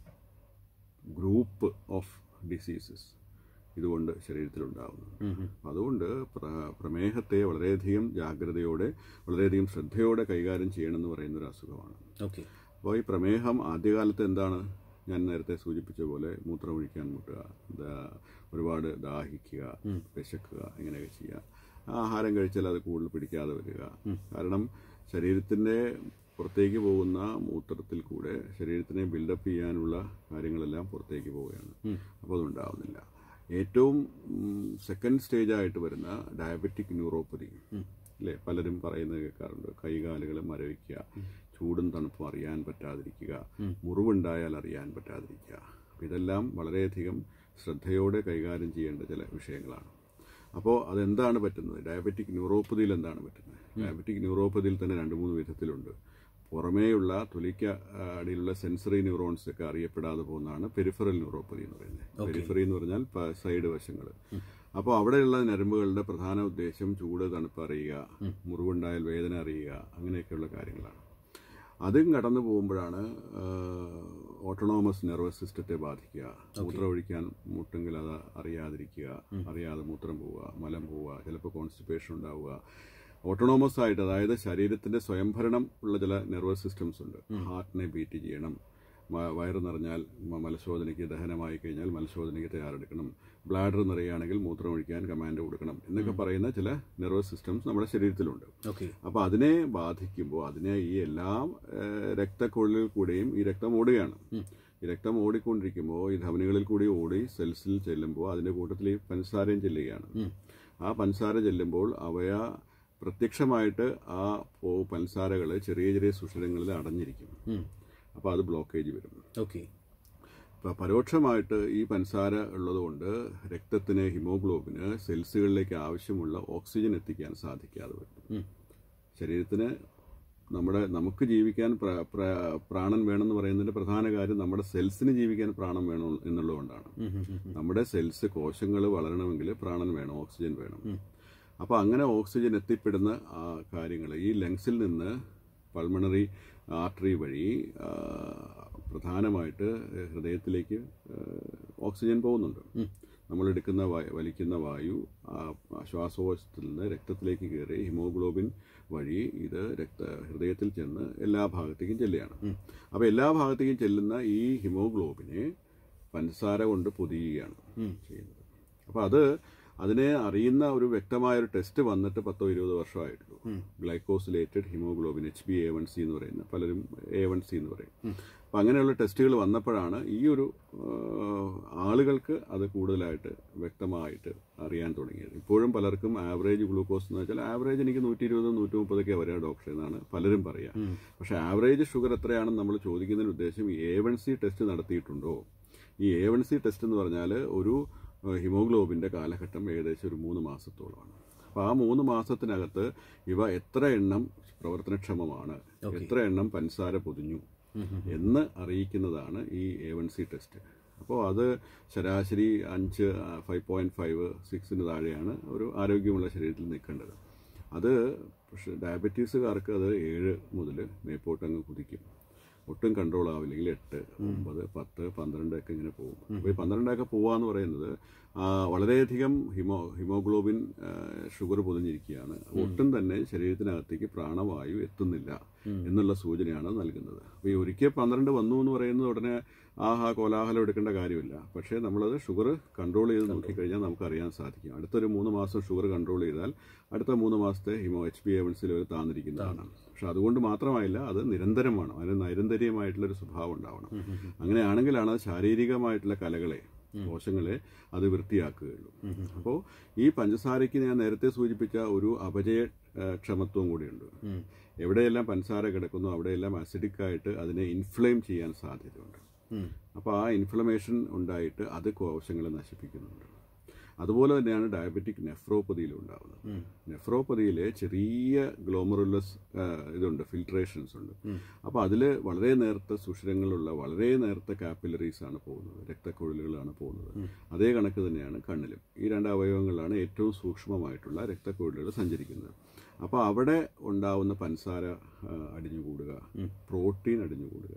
Speaker 2: ഗ്രൂപ്പ് ഓഫ് ഡിസീസസ് ഇതുകൊണ്ട് ശരീരത്തിലുണ്ടാകുന്നു അപ്പം അതുകൊണ്ട് പ്ര- പ്രമേഹത്തെ വളരെയധികം ജാഗ്രതയോടെ വളരെയധികം ശ്രദ്ധയോടെ കൈകാര്യം ചെയ്യണമെന്ന് പറയുന്ന ഒരു അസുഖമാണ്
Speaker 1: ഓക്കെ
Speaker 2: അപ്പോൾ ഈ പ്രമേഹം ആദ്യകാലത്ത് എന്താണ് ഞാൻ നേരത്തെ സൂചിപ്പിച്ച പോലെ മൂത്രമൊഴിക്കാൻ മുട്ടുക ദാ- ഒരുപാട് ദാഹിക്കുക വിശക്കുക ഇങ്ങനെയൊക്കെ ചെയ്യുക ആഹാരം കഴിച്ചാൽ അത് കൂടുതൽ പിടിക്കാതെ വരിക കാരണം ശരീരത്തിൻ്റെ പുറത്തേക്ക് പോകുന്ന മൂത്രത്തിൽ കൂടെ ശരീരത്തിനെ ബിൽഡപ്പ് ചെയ്യാനുള്ള കാര്യങ്ങളെല്ലാം പുറത്തേക്ക് പോവുകയാണ് അപ്പോൾ അതുണ്ടാവുന്നില്ല ഏറ്റവും സെക്കൻഡ് സ്റ്റേജ് ആയിട്ട് വരുന്ന ഡയബറ്റിക് ന്യൂറോപ്പതി അല്ലേ പലരും പറയുന്നത് കേൾക്കാറുണ്ട് കൈകാലുകൾ മരവിക്കുക ചൂടും തണുപ്പും അറിയാൻ പറ്റാതിരിക്കുക മുറിവുണ്ടായാൽ അറിയാൻ പറ്റാതിരിക്കുക അപ്പോൾ ഇതെല്ലാം വളരെയധികം ശ്രദ്ധയോടെ കൈകാര്യം ചെയ്യേണ്ട ചില വിഷയങ്ങളാണ് അപ്പോൾ അതെന്താണ് പറ്റുന്നത് ഡയബറ്റിക് ന്യൂറോപ്പതിയിൽ എന്താണ് പറ്റുന്നത് ഡയബറ്റിക് ന്യൂറോപ്പതിയിൽ തന്നെ രണ്ട് മൂന്ന് വിധത്തിലുണ്ട് പുറമേയുള്ള തൊലിക്ക ആ, അടിയിലുള്ള സെൻസറി ന്യൂറോൺസ് ഒക്കെ അറിയപ്പെടാതെ പോകുന്നതാണ് പെരിഫറൽ ന്യൂറോപ്പതി എന്ന് പറയുന്നത് പെരിഫറി എന്ന് പറഞ്ഞാൽ പ- സൈഡ് വശങ്ങൾ അപ്പോൾ അവിടെയുള്ള ഞരമ്പുകളുടെ പ്രധാന ഉദ്ദേശം ചൂട് തണുപ്പ് അറിയുക മുറിവുണ്ടായാൽ വേദന അറിയുക അങ്ങനെയൊക്കെയുള്ള കാര്യങ്ങളാണ് അതും കടന്നു പോകുമ്പോഴാണ് ഓട്ടോണോമസ് നെർവസ് സിസ്റ്റത്തെ ബാധിക്കുക മൂത്രം ഒഴിക്കാൻ മുട്ടെങ്കിൽ അത് അറിയാതിരിക്കുക അറിയാതെ മൂത്രം പോവുക മലം പോവുക ചിലപ്പോൾ കോൺസ്റ്റിപ്പേഷൻ ഉണ്ടാവുക ഓട്ടോണോമസ് ആയിട്ട് അതായത് ശരീരത്തിന്റെ സ്വയംഭരണം ഉള്ള ചില നെർവസ് സിസ്റ്റംസ് ഉണ്ട് ഹാർട്ടിനെ ബീറ്റ് ചെയ്യണം മ- വയറ് നിറഞ്ഞാൽ മ- മലശോധനയ്ക്ക് ദഹനമായി കഴിഞ്ഞാൽ മലശോധനയ്ക്ക് തയ്യാറെടുക്കണം ബ്ലാഡർ നിറയുകയാണെങ്കിൽ മൂത്രം ഒഴിക്കാൻ കമാൻഡ് കൊടുക്കണം എന്നൊക്കെ പറയുന്ന ചില നെർവസ് സിസ്റ്റംസ് നമ്മുടെ ശരീരത്തിലുണ്ട്
Speaker 1: ഓക്കെ
Speaker 2: അപ്പോൾ അതിനെ ബാധിക്കുമ്പോൾ അതിനെ ഈ എല്ലാം ഏഹ്, രക്തക്കുഴലിൽ കൂടെയും ഈ രക്തം ഓടുകയാണ് ഈ രക്തം ഓടിക്കൊണ്ടിരിക്കുമ്പോൾ ഈ ധമനികളിൽ കൂടി ഓടി സെൽസിൽ ചെല്ലുമ്പോൾ അതിന്റെ കൂട്ടത്തിൽ ഈ പഞ്ചസാരയും ചെല്ലുകയാണ് ആ പഞ്ചസാര ചെല്ലുമ്പോൾ അവയ പ്രത്യക്ഷമായിട്ട് ആ പോ പഞ്ചസാരകൾ ചെറിയ ചെറിയ സുഷിരങ്ങളിൽ അടഞ്ഞിരിക്കും അപ്പോൾ അത് ബ്ലോക്കേജ് വരും
Speaker 1: ഓക്കെ
Speaker 2: അപ്പോൾ പരോക്ഷമായിട്ട് ഈ പഞ്ചസാര ഉള്ളതുകൊണ്ട് രക്തത്തിന് ഹിമോഗ്ലോബിന് സെൽസുകളിലേക്ക് ആവശ്യമുള്ള ഓക്സിജൻ എത്തിക്കാൻ സാധിക്കാതെ വരും ശരീരത്തിന് നമ്മുടെ നമുക്ക് ജീവിക്കാൻ പ്ര- പ്ര- പ്രാണൻ വേണമെന്ന് പറയുന്നതിന്റെ പ്രധാന കാര്യം നമ്മുടെ സെൽസിന് ജീവിക്കാൻ പ്രാണൻ വേണം എന്നുള്ളതുകൊണ്ടാണ് നമ്മുടെ സെൽസ് കോശങ്ങൾ വളരണമെങ്കിൽ പ്രാണൻ വേണം ഓക്സിജൻ വേണം അപ്പോൾ അങ്ങനെ ഓക്സിജൻ എത്തിപ്പെടുന്ന കാര്യങ്ങൾ ഈ ലങ്സിൽ നിന്ന് പൾമണറി ആർട്ടറി വഴി ആ, പ്രധാനമായിട്ട് ഹൃദയത്തിലേക്ക് ആ, ഓക്സിജൻ പോകുന്നുണ്ട് നമ്മൾ എടുക്കുന്ന വായു വലിക്കുന്ന വായു ആ, ശ്വാസകോശത്തിൽ നിന്ന് രക്തത്തിലേക്ക് കയറി ഹിമോഗ്ലോബിൻ വഴി ഇത് രക്ത ഹൃദയത്തിൽ ചെന്ന് എല്ലാ ഭാഗത്തേക്കും ചെല്ലുകയാണ് അപ്പോൾ എല്ലാ ഭാഗത്തേക്കും ചെല്ലുന്ന ഈ ഹിമോഗ്ലോബിനെ പഞ്ചസാര കൊണ്ട് പൊതിയുകയാണ് ചെയ്യുന്നത് അപ്പോൾ അത് അതിനെ അറിയുന്ന ഒരു വ്യക്തമായ ഒരു ടെസ്റ്റ് വന്നിട്ട് പത്തോ ഇരുപതോ വർഷമായിട്ടുള്ളൂ glycosylated haemoglobin H B A one C എന്ന് പറയുന്ന പലരും എ വൺ സി എന്ന് പറയും അപ്പം അങ്ങനെയുള്ള ടെസ്റ്റുകൾ വന്നപ്പോഴാണ് ഈ ഒരു ആ, ആളുകൾക്ക് അത് കൂടുതലായിട്ട് വ്യക്തമായിട്ട് അറിയാൻ തുടങ്ങിയത് ഇപ്പോഴും പലർക്കും ആവറേജ് ഗ്ലൂക്കോസ് എന്ന് വെച്ചാൽ ആവറേജ് എനിക്ക് നൂറ്റി ഇരുപത് നൂറ്റി മുപ്പതൊക്കെ വരിക ഡോക്ടർ എന്നാണ് പലരും പറയുക പക്ഷേ ആവറേജ് ഷുഗർ എത്രയാണെന്ന് നമ്മൾ ചോദിക്കുന്നതിന് ഉദ്ദേശം എ വൺ സി ടെസ്റ്റ് നടത്തിയിട്ടുണ്ടോ ഈ എ വൺ സി ടെസ്റ്റ് എന്ന് പറഞ്ഞാൽ ഒരു ഏഹ്, ഹിമോഗ്ലോബിന്റെ കാലഘട്ടം ഏകദേശം ഒരു മൂന്ന് മാസത്തോളമാണ് അപ്പോൾ ആ മൂന്ന് മാസത്തിനകത്ത് ഇവ എത്ര എണ്ണം പ്രവർത്തനക്ഷമമാണ് എത്ര എണ്ണം പഞ്ചസാര പൊതിഞ്ഞു എന്ന് അറിയിക്കുന്നതാണ് ഈ എ വൺ സി ടെസ്റ്റ് അപ്പോൾ അത് ശരാശരി അഞ്ച് ഫൈവ് പോയിന്റ് ഫൈവ് സിക്സിന് താഴെയാണ് ഒരു ആരോഗ്യമുള്ള ശരീരത്തിൽ നിൽക്കേണ്ടത് അത് പക്ഷേ ഡയബറ്റീസുകാർക്ക് അത് ഏഴ് മുതൽ മേപ്പോട്ട് അങ്ങ് കുതിക്കും ഒട്ടും കൺട്രോൾ ആവില്ലെങ്കിൽ എട്ട് ഒമ്പത് പത്ത് പന്ത്രണ്ട് ഒക്കെ ഇങ്ങനെ പോകും അപ്പോൾ ഈ പന്ത്രണ്ടൊക്കെ പോവാന്ന് പറയുന്നത് ആ, വളരെയധികം ഹിമോ ഹിമോഗ്ലോബിൻ ഷുഗർ പൊതിഞ്ഞിരിക്കുകയാണ് ഒട്ടും തന്നെ ശരീരത്തിനകത്തേക്ക് പ്രാണവായു എത്തുന്നില്ല എന്നുള്ള സൂചനയാണ് നൽകുന്നത് അപ്പോൾ ഈ ഒരിക്കൽ പന്ത്രണ്ട് വന്നു എന്ന് പറയുന്നത് ഉടനെ ആഹാ കോലാഹലം എടുക്കേണ്ട കാര്യമില്ല പക്ഷേ നമ്മളത് ഷുഗർ കൺട്രോൾ ചെയ്ത് നോക്കിക്കഴിഞ്ഞാൽ നമുക്ക് അറിയാൻ സാധിക്കും അടുത്തൊരു മൂന്ന് മാസം ഷുഗർ കൺട്രോൾ ചെയ്താൽ അടുത്ത മൂന്ന് മാസത്തെ ഹിമോ എച്ച് ബി എവൻസിൽ ഒരു താന്നിരിക്കുന്നതാണ് പക്ഷെ അതുകൊണ്ട് മാത്രമായില്ല അത് നിരന്തരമാണ് അതിന് നൈരന്തര്യമായിട്ടുള്ളൊരു സ്വഭാവം ഉണ്ടാവണം അങ്ങനെയാണെങ്കിലാണ് അത് ശാരീരികമായിട്ടുള്ള കലകളെ കോശങ്ങളെ അത് വൃത്തിയാക്കുകയുള്ളൂ അപ്പോൾ ഈ പഞ്ചസാരയ്ക്ക് ഞാൻ നേരത്തെ സൂചിപ്പിച്ച ഒരു അപജയ ഏഹ്, ക്ഷമത്വം കൂടിയുണ്ട് എവിടെയെല്ലാം പഞ്ചസാര കിടക്കുന്നു അവിടെയെല്ലാം അസിഡിക് ആയിട്ട് അതിനെ ഇൻഫ്ലെയിം ചെയ്യാൻ സാധ്യതയുണ്ട് അപ്പോൾ ആ ഇൻഫ്ലമേഷൻ ഉണ്ടായിട്ട് അത് കോശങ്ങളെ നശിപ്പിക്കുന്നുണ്ട് അതുപോലെ തന്നെയാണ് ഡയബറ്റിക് നെഫ്രോപ്പതിയിലും ഉണ്ടാകുന്നത് നെഫ്രോപ്പതിയിലെ ചെറിയ ഗ്ലോമറുലസ് ഇതുണ്ട് ഫിൽട്രേഷൻസ് ഉണ്ട് അപ്പോൾ അതിൽ വളരെ നേർത്ത സുഷിരങ്ങളുള്ള വളരെ നേർത്ത കാപ്പിലറീസ് ആണ് പോകുന്നത് രക്തക്കുഴലുകളാണ് പോകുന്നത് അതേ കണക്ക് തന്നെയാണ് കണ്ണിലും ഈ രണ്ട് അവയവങ്ങളിലാണ് ഏറ്റവും സൂക്ഷ്മമായിട്ടുള്ള രക്തക്കുഴലുകൾ സഞ്ചരിക്കുന്നത് അപ്പോൾ അവിടെ ഉണ്ടാവുന്ന പഞ്ചസാര ആ, അടിഞ്ഞുകൂടുക പ്രോട്ടീൻ അടിഞ്ഞുകൂടുക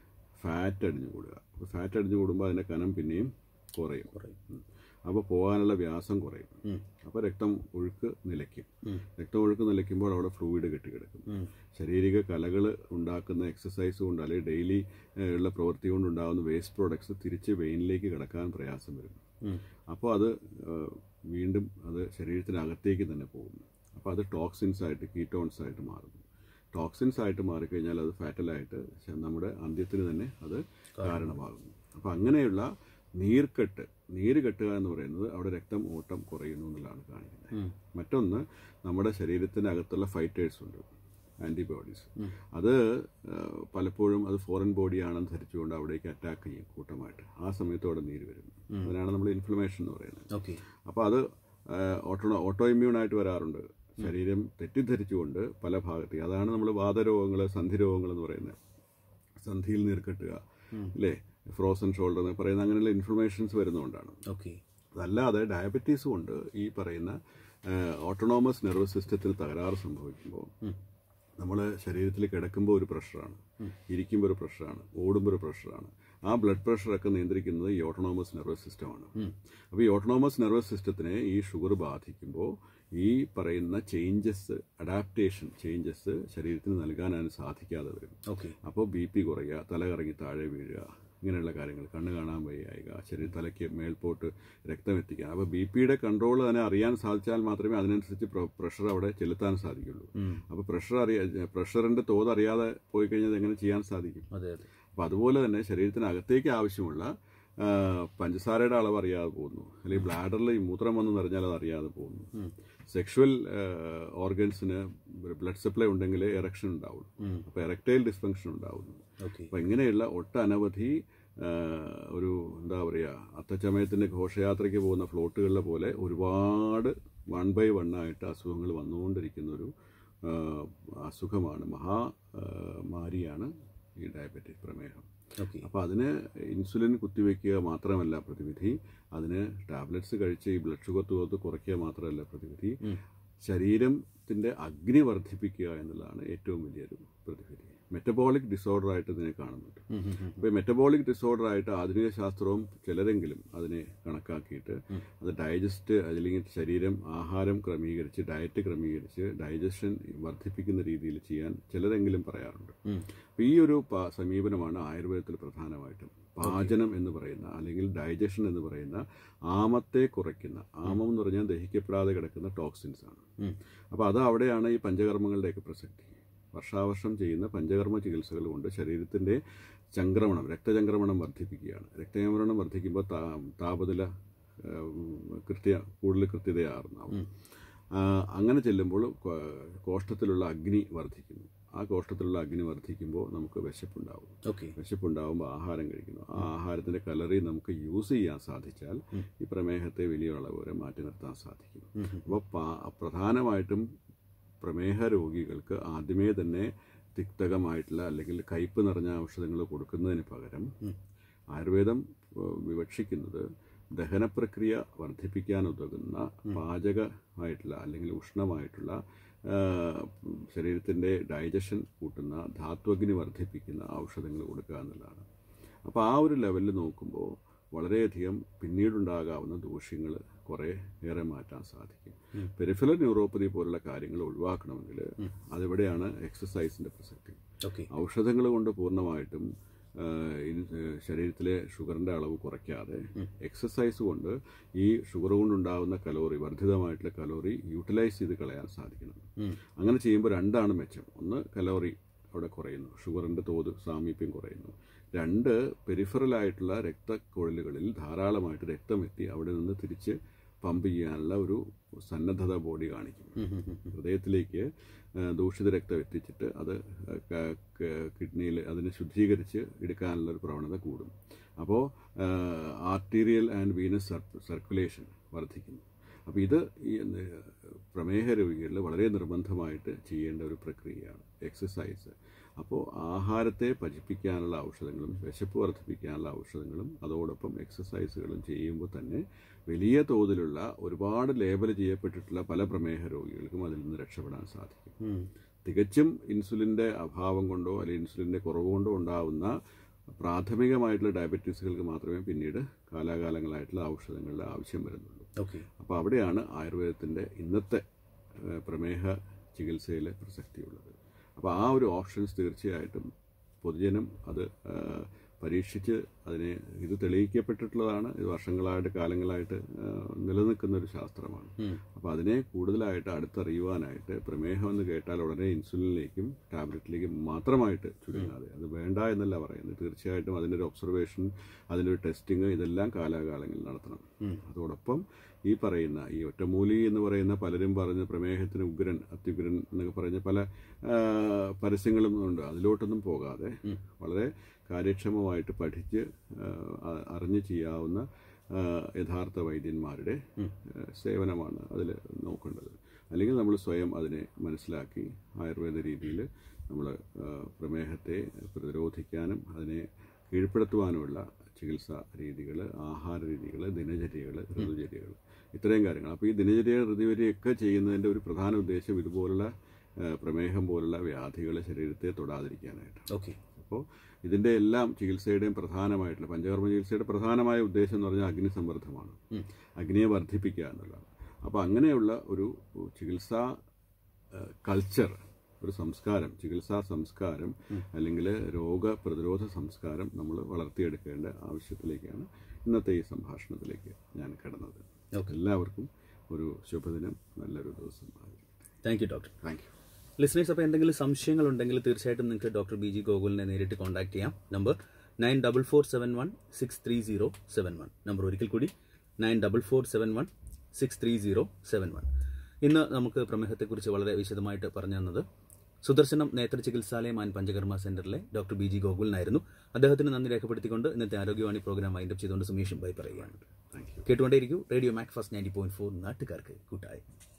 Speaker 2: ഫാറ്റ് അടിഞ്ഞുകൂടുക അപ്പോൾ ഫാറ്റ് അടിഞ്ഞുകൂടുമ്പോൾ അതിൻ്റെ കനം പിന്നെയും കുറയും ഉം. അപ്പോൾ പോകാനുള്ള വ്യാസം കുറയും അപ്പോൾ രക്തം ഒഴുക്ക് നിലയ്ക്കും രക്തം ഒഴുക്ക് നിലയ്ക്കുമ്പോൾ അവിടെ ഫ്ലൂയിഡ് കെട്ടിക്കിടക്കും ശാരീരിക കലകൾ ഉണ്ടാക്കുന്ന എക്സസൈസ് കൊണ്ട് അല്ലെങ്കിൽ ഡെയിലി ഉള്ള പ്രവൃത്തി കൊണ്ടുണ്ടാകുന്ന വേസ്റ്റ് പ്രോഡക്ട്സ് തിരിച്ച് വെയിനിലേക്ക് കിടക്കാൻ പ്രയാസം വരും അപ്പോൾ അത് ഏഹ്, വീണ്ടും അത് ശരീരത്തിനകത്തേക്ക് തന്നെ പോകും അപ്പോൾ അത് ടോക്സിൻസ് ആയിട്ട് കീറ്റോൺസ് ആയിട്ട് മാറുന്നു ടോക്സിൻസ് ആയിട്ട് മാറിക്കഴിഞ്ഞാൽ അത് ഫാറ്റലായിട്ട് ശ- നമ്മുടെ അന്ത്യത്തിന് തന്നെ അത് കാരണമാകുന്നു അപ്പോൾ അങ്ങനെയുള്ള നീർക്കെട്ട് നീര് കെട്ടുക എന്ന് പറയുന്നത് അവിടെ രക്തം ഓട്ടം കുറയുന്നു എന്നുള്ളതാണ് കാണിക്കുന്നത് മറ്റൊന്ന് നമ്മുടെ ശരീരത്തിനകത്തുള്ള ഫൈറ്റേഴ്സ് ഉണ്ട് ആന്റിബോഡീസ് അത് ഏഹ്, പലപ്പോഴും അത് ഫോറിൻ ബോഡിയാണെന്ന് ധരിച്ചുകൊണ്ട് അവിടേക്ക് അറ്റാക്ക് ചെയ്യും കൂട്ടമായിട്ട് ആ സമയത്ത് അവിടെ നീര് വരും അതിനാണ് നമ്മൾ ഇൻഫ്ലമേഷൻ എന്ന് പറയുന്നത്
Speaker 1: ഓക്കെ
Speaker 2: അപ്പോൾ അത് ഓട്ടോ ഓട്ടോ ഇമ്മ്യൂൺ ആയിട്ട് വരാറുണ്ട് ശരീരം തെറ്റിദ്ധരിച്ചുകൊണ്ട് പല ഭാഗത്തേക്ക് അതാണ് നമ്മൾ വാതരോഗങ്ങൾ സന്ധിരോഗങ്ങൾ എന്ന് പറയുന്നത് സന്ധിയിൽ നീർക്കെട്ടുക അല്ലേ ഫ്രോസൺ ഷോൾഡർ എന്ന് പറയുന്ന അങ്ങനെയുള്ള ഇൻഫ്ലമേഷൻസ് വരുന്നതുകൊണ്ടാണ്
Speaker 1: ഓക്കെ
Speaker 2: അതല്ലാതെ ഡയബറ്റീസ് കൊണ്ട് ഈ പറയുന്ന ഓട്ടോണോമസ് നെർവസ് സിസ്റ്റത്തിൽ തകരാറ് സംഭവിക്കുമ്പോൾ നമ്മൾ ശരീരത്തിൽ കിടക്കുമ്പോൾ ഒരു പ്രഷറാണ് ഇരിക്കുമ്പോൾ ഒരു പ്രഷറാണ് ഓടുമ്പോൾ ഒരു പ്രഷറാണ് ആ ബ്ലഡ് പ്രഷറൊക്കെ നിയന്ത്രിക്കുന്നത് ഈ ഓട്ടോണോമസ് നെർവസ് സിസ്റ്റമാണ് അപ്പോൾ ഈ ഓട്ടോണോമസ് നെർവസ് സിസ്റ്റത്തിനെ ഈ ഷുഗർ ബാധിക്കുമ്പോൾ ഈ പറയുന്ന ചേഞ്ചസ് അഡാപ്റ്റേഷൻ ചേഞ്ചസ് ശരീരത്തിന് നൽകാനാണ് സാധിക്കാതെ വരും
Speaker 1: ഓക്കെ
Speaker 2: അപ്പോൾ ബി പി കുറയുക തല കറങ്ങി താഴെ വീഴുക ഇങ്ങനെയുള്ള കാര്യങ്ങൾ കണ്ണ് കാണാൻ വയ്യായിക ശരീര തലയ്ക്ക് മേൽപോട്ട് രക്തം എത്തിക്കുക അപ്പോൾ ബി പിയുടെ കൺട്രോൾ തന്നെ അറിയാൻ സാധിച്ചാൽ മാത്രമേ അതിനനുസരിച്ച് പ്രഷർ അവിടെ ചെലുത്താൻ സാധിക്കുള്ളൂ അപ്പോൾ പ്രഷർ അറിയാ പ്രഷറിന്റെ തോത് അറിയാതെ പോയി കഴിഞ്ഞാൽ എങ്ങനെ ചെയ്യാൻ സാധിക്കും
Speaker 1: അതെ അതെ
Speaker 2: അപ്പം അതുപോലെ തന്നെ ശരീരത്തിനകത്തേക്ക് ആവശ്യമുള്ള ആ, പഞ്ചസാരയുടെ അളവ് അറിയാതെ പോകുന്നു അല്ലെങ്കിൽ ബ്ലാഡറിൽ ഈ മൂത്രം വന്ന് നിറഞ്ഞാൽ അത് അറിയാതെ പോകുന്നു സെക്ഷുവൽ ഓർഗൻസിന് ബ്ലഡ് സപ്ലൈ ഉണ്ടെങ്കിൽ എറക്ഷൻ ഉണ്ടാവുള്ളൂ അപ്പോൾ എറക്ടൈൽ ഡിസ്ഫങ്ഷൻ ഉണ്ടാവുന്നു
Speaker 1: ഓക്കെ
Speaker 2: അപ്പം ഇങ്ങനെയുള്ള ഒട്ടനവധി ആ, ഒരു എന്താ പറയുക അത്തച്ചമയത്തിൻ്റെ ഘോഷയാത്രയ്ക്ക് പോകുന്ന ഫ്ലോട്ടുകളിലെ പോലെ ഒരുപാട് വൺ ബൈ വൺ ആയിട്ട് അസുഖങ്ങൾ വന്നുകൊണ്ടിരിക്കുന്ന ഒരു ആ, അസുഖമാണ് മഹാ ആ, മാരിയാണ് ഈ ഡയബറ്റിക് പ്രമേഹം
Speaker 1: ഓക്കെ
Speaker 2: അപ്പോൾ അതിന് ഇൻസുലിൻ കുത്തിവെക്കുക മാത്രമല്ല പ്രതിവിധി അതിന് ടാബ്ലറ്റ്സ് കഴിച്ച് ഈ ബ്ലഡ് ഷുഗർ തോത് കുറയ്ക്കുക മാത്രമല്ല പ്രതിവിധി ശരീരത്തിൻ്റെ അഗ്നി വർദ്ധിപ്പിക്കുക എന്നുള്ളതാണ് ഏറ്റവും വലിയൊരു പ്രതിവിധി മെറ്റബോളിക് ഡിസോർഡർ ആയിട്ട് ഇതിനെ കാണുന്നുണ്ട് അപ്പോൾ മെറ്റബോളിക് ഡിസോർഡർ ആയിട്ട് ആധുനിക ശാസ്ത്രവും ചിലരെങ്കിലും അതിനെ കണക്കാക്കിയിട്ട് അത് ഡൈജസ്റ്റ് അല്ലെങ്കിൽ ശരീരം ആഹാരം ക്രമീകരിച്ച് ഡയറ്റ് ക്രമീകരിച്ച് ഡൈജഷൻ വർദ്ധിപ്പിക്കുന്ന രീതിയിൽ ചെയ്യാൻ ചിലരെങ്കിലും പറയാറുണ്ട് അപ്പോൾ ഈ ഒരു പ- സമീപനമാണ് ആയുർവേദത്തിൽ പ്രധാനമായിട്ടും പാചനം എന്ന് പറയുന്ന അല്ലെങ്കിൽ ഡൈജഷൻ എന്ന് പറയുന്ന ആമത്തെ കുറയ്ക്കുന്ന ആമം എന്ന് പറഞ്ഞാൽ ദഹിക്കപ്പെടാതെ കിടക്കുന്ന ടോക്സിൻസ് ആണ് അപ്പോൾ അത് അവിടെയാണ് ഈ പഞ്ചകർമ്മങ്ങളുടെയൊക്കെ പ്രസക്തി വർഷാവർഷം ചെയ്യുന്ന പഞ്ചകർമ്മ ചികിത്സകൾ കൊണ്ട് ശരീരത്തിൻ്റെ ചംക്രമണം രക്തചംക്രമണം വർദ്ധിപ്പിക്കുകയാണ് രക്തചംക്രമണം വർദ്ധിക്കുമ്പോൾ താ- താപനില ഉം, കൃത്യ കൂടുതൽ കൃത്യതയാർന്നാവും ആ, അങ്ങനെ ചെല്ലുമ്പോൾ കോ- കോഷ്ഠത്തിലുള്ള അഗ്നി വർദ്ധിക്കുന്നു ആ കോഷ്ഠത്തിലുള്ള അഗ്നി വർദ്ധിക്കുമ്പോൾ നമുക്ക് വിശപ്പുണ്ടാവും
Speaker 1: ഓക്കെ
Speaker 2: വിശപ്പുണ്ടാവുമ്പോൾ ആഹാരം കഴിക്കുന്നു ആ ആഹാരത്തിന്റെ കലറി നമുക്ക് യൂസ് ചെയ്യാൻ സാധിച്ചാൽ ഈ പ്രമേഹത്തെ വലിയ അളവ് വരെ മാറ്റി നിർത്താൻ സാധിക്കും അപ്പോൾ പ്രധാനമായിട്ടും പ്രമേഹ രോഗികൾക്ക് ആദ്യമേ തന്നെ തിക്തകമായിട്ടുള്ള അല്ലെങ്കിൽ കയ്പ് നിറഞ്ഞ ഔഷധങ്ങൾ കൊടുക്കുന്നതിന് പകരം ആയുർവേദം ഏഹ്, വിവക്ഷിക്കുന്നത് ദഹന പ്രക്രിയ വർദ്ധിപ്പിക്കാൻ ഉതകുന്ന പാചകമായിട്ടുള്ള അല്ലെങ്കിൽ ഉഷ്ണമായിട്ടുള്ള ആഹ്, ശരീരത്തിൻ്റെ ഡൈജഷൻ കൂട്ടുന്ന ധാത്വഗ്നി വർദ്ധിപ്പിക്കുന്ന ഔഷധങ്ങൾ കൊടുക്കുക എന്നുള്ളതാണ് അപ്പോൾ ആ ഒരു ലെവലിൽ നോക്കുമ്പോൾ വളരെയധികം പിന്നീടുണ്ടാകാവുന്ന ദൂഷ്യങ്ങൾ കുറേ ഏറെ മാറ്റാൻ സാധിക്കും പെരിഫലർ ന്യൂറോപ്പതി പോലുള്ള കാര്യങ്ങൾ ഒഴിവാക്കണമെങ്കിൽ അതിവിടെയാണ് എക്സസൈസിന്റെ പ്രസക്തി
Speaker 1: ഓക്കെ
Speaker 2: ഔഷധങ്ങൾ കൊണ്ട് പൂർണ്ണമായിട്ടും ആ, ഇൻ- ഏ, ശരീരത്തിലെ ഷുഗറിന്റെ അളവ് കുറയ്ക്കാതെ എക്സസൈസ് കൊണ്ട് ഈ ഷുഗർ കൊണ്ടുണ്ടാകുന്ന കലോറി വർദ്ധിതമായിട്ടുള്ള കലോറി യൂട്ടിലൈസ് ചെയ്ത് കളയാൻ സാധിക്കണം അങ്ങനെ ചെയ്യുമ്പോൾ രണ്ടാണ് മെച്ചം ഒന്ന് കലോറി അവിടെ കുറയുന്നു ഷുഗറിന്റെ തോത് സാമീപ്യം കുറയുന്നു രണ്ട് പെരിഫറൽ ആയിട്ടുള്ള രക്തക്കുഴലുകളിൽ ധാരാളമായിട്ട് രക്തം എത്തി അവിടെ നിന്ന് തിരിച്ച് പമ്പ് ചെയ്യാനുള്ള ഒരു സന്നദ്ധത ബോഡി കാണിക്കും ഹൃദയത്തിലേക്ക് ആ, ദൂഷിത രക്തം എത്തിച്ചിട്ട് അത് കിഡ്നിയിൽ അതിനെ ശുദ്ധീകരിച്ച് എടുക്കാനുള്ള ഒരു പ്രവണത കൂടും അപ്പോൾ ആർട്ടീരിയൽ ആൻഡ് വീനസ് സർക്കുലേഷൻ വർദ്ധിക്കുന്നു അപ്പോൾ ഇത് ഈ എന്ത് പ്രമേഹ രോഗികളിൽ വളരെ നിർബന്ധമായിട്ട് ചെയ്യേണ്ട ഒരു പ്രക്രിയയാണ് എക്സസൈസ് അപ്പോൾ ആഹാരത്തെ പചിപ്പിക്കാനുള്ള ഔഷധങ്ങളും വിശപ്പ് വർദ്ധിപ്പിക്കാനുള്ള ഔഷധങ്ങളും അതോടൊപ്പം എക്സസൈസുകളും ചെയ്യുമ്പോൾ തന്നെ വലിയ തോതിലുള്ള ഒരുപാട് ലേബൽ ചെയ്യപ്പെട്ടിട്ടുള്ള പല പ്രമേഹ രോഗികൾക്കും അതിൽ നിന്ന് രക്ഷപ്പെടാൻ സാധിക്കും തികച്ചും ഇൻസുലിൻ്റെ അഭാവം കൊണ്ടോ അല്ലെങ്കിൽ ഇൻസുലിൻ്റെ കുറവ് കൊണ്ടോ ഉണ്ടാവുന്ന പ്രാഥമികമായിട്ടുള്ള ഡയബറ്റീസുകൾക്ക് മാത്രമേ പിന്നീട് കാലാകാലങ്ങളായിട്ടുള്ള ഔഷധങ്ങളുടെ ആവശ്യം വരുന്നുള്ളൂ
Speaker 1: ഓക്കെ
Speaker 2: അപ്പോൾ അവിടെയാണ് ആയുർവേദത്തിൻ്റെ ഇന്നത്തെ ഏഹ്, പ്രമേഹ ചികിത്സയിൽ പ്രസക്തിയുള്ളത് അപ്പോൾ ആ ഒരു ഓപ്ഷൻസ് തീർച്ചയായിട്ടും പൊതുജനം അത് ഏഹ്, പരീക്ഷിച്ച് അതിനെ ഇത് തെളിയിക്കപ്പെട്ടിട്ടുള്ളതാണ് ഇത് വർഷങ്ങളായിട്ട് കാലങ്ങളായിട്ട് ഏഹ്, നിലനിൽക്കുന്ന ഒരു ശാസ്ത്രമാണ് അപ്പോൾ അതിനെ കൂടുതലായിട്ട് അടുത്തറിയുവാനായിട്ട് പ്രമേഹം എന്ന് കേട്ടാൽ ഉടനെ ഇൻസുലിനിലേക്കും ടാബ്ലറ്റിലേക്കും മാത്രമായിട്ട് ചുരുങ്ങാതെ അത് വേണ്ട എന്നല്ല പറയുന്നത് തീർച്ചയായിട്ടും അതിൻ്റെ ഒരു ഒബ്സർവേഷൻ അതിൻ്റെ ഒരു ടെസ്റ്റിംഗ് ഇതെല്ലാം കാലാകാലങ്ങളിൽ നടത്തണം അതോടൊപ്പം ഈ പറയുന്ന ഈ ഒറ്റമൂലി എന്ന് പറയുന്ന പലരും പറഞ്ഞ പ്രമേഹത്തിന് ഉഗ്രൻ അത്യുഗ്രൻ എന്നൊക്കെ പറഞ്ഞ പല ആ, പരസ്യങ്ങളും ഉണ്ട് അതിലോട്ടൊന്നും പോകാതെ വളരെ കാര്യക്ഷമമായിട്ട് പഠിച്ച് ആ, അ- അറിഞ്ഞ് ചെയ്യാവുന്ന ആ, യഥാർത്ഥ വൈദ്യന്മാരുടെ ആ, സേവനമാണ് അതിൽ നോക്കേണ്ടത് അല്ലെങ്കിൽ നമ്മൾ സ്വയം അതിനെ മനസ്സിലാക്കി ആയുർവേദ രീതിയിൽ നമ്മൾ പ്രമേഹത്തെ പ്രതിരോധിക്കാനും അതിനെ കീഴ്പ്പെടുത്തുവാനുമുള്ള ചികിത്സാ രീതികൾ ആഹാര രീതികൾ ദിനചര്യകൾ ഋതുചര്യകൾ ഇത്രയും കാര്യങ്ങൾ അപ്പോൾ ഈ ദിനചര്യ ഋതുചര്യയൊക്കെ ചെയ്യുന്നതിൻ്റെ ഒരു പ്രധാന ഉദ്ദേശം ഇതുപോലുള്ള ഏഹ്, പ്രമേഹം പോലുള്ള വ്യാധികൾ ശരീരത്തെ തൊടാതിരിക്കാനായിട്ട്
Speaker 1: ഓക്കെ
Speaker 2: അപ്പോൾ ഇതിൻ്റെ എല്ലാം ചികിത്സയുടെയും പ്രധാനമായിട്ടുള്ള പഞ്ചകർമ്മ ചികിത്സയുടെ പ്രധാനമായ ഉദ്ദേശം എന്ന് പറഞ്ഞാൽ അഗ്നി സംവർദ്ധമാണ് അഗ്നിയെ വർദ്ധിപ്പിക്കുക എന്നുള്ളതാണ് അപ്പോൾ അങ്ങനെയുള്ള ഒരു ചികിത്സാ ഏഹ്, കൾച്ചർ ഒരു സംസ്കാരം ചികിത്സാ സംസ്കാരം അല്ലെങ്കിൽ രോഗപ്രതിരോധ സംസ്കാരം നമ്മൾ വളർത്തിയെടുക്കേണ്ട ആവശ്യത്തിലേക്കാണ് ഇന്നത്തെ ഈ സംഭാഷണത്തിലേക്ക് ഞാൻ കടന്നത്
Speaker 1: ഓക്കെ
Speaker 2: എല്ലാവർക്കും ഒരു ശുഭദിനം നല്ലൊരു ദിവസം
Speaker 1: thank you doctor
Speaker 2: thank you
Speaker 1: listeners അപ്പോൾ എന്തെങ്കിലും സംശയങ്ങൾ ഉണ്ടെങ്കിൽ തീർച്ചയായിട്ടും നിങ്ങൾക്ക് ഡോക്ടർ ബി ജി ഗോകുലിനെ നേരിട്ട് കോൺടാക്ട് ചെയ്യാം number nine double four seven one six three zero seven one number ഒരിക്കൽ കൂടി nine double four seven one six three zero seven one ഇന്ന് നമുക്ക് പ്രമേഹത്തെക്കുറിച്ച് വളരെ വിശദമായിട്ട് പറഞ്ഞു തന്നത് സുദർശനം നേത്ര ചികിത്സാലയം ആൻഡ് പഞ്ചകർമ്മ സെന്ററിലെ ഡോക്ടർ ബി ജി ഗോകുലിനായിരുന്നു അദ്ദേഹത്തിന് നന്ദി രേഖപ്പെടുത്തിക്കൊണ്ട് ഇന്നത്തെ ആരോഗ്യവാണി പ്രോഗ്രാം വൈൻഡപ്പ് ചെയ്തുകൊണ്ട് സുമേഷും ബൈ പറയുകയാണ്
Speaker 2: താങ്ക് യു
Speaker 1: കേട്ടുകൊണ്ടേയിരിക്കൂ radio Mac fast ninety point four നാട്ടുകാർക്ക് കൂട്ടായി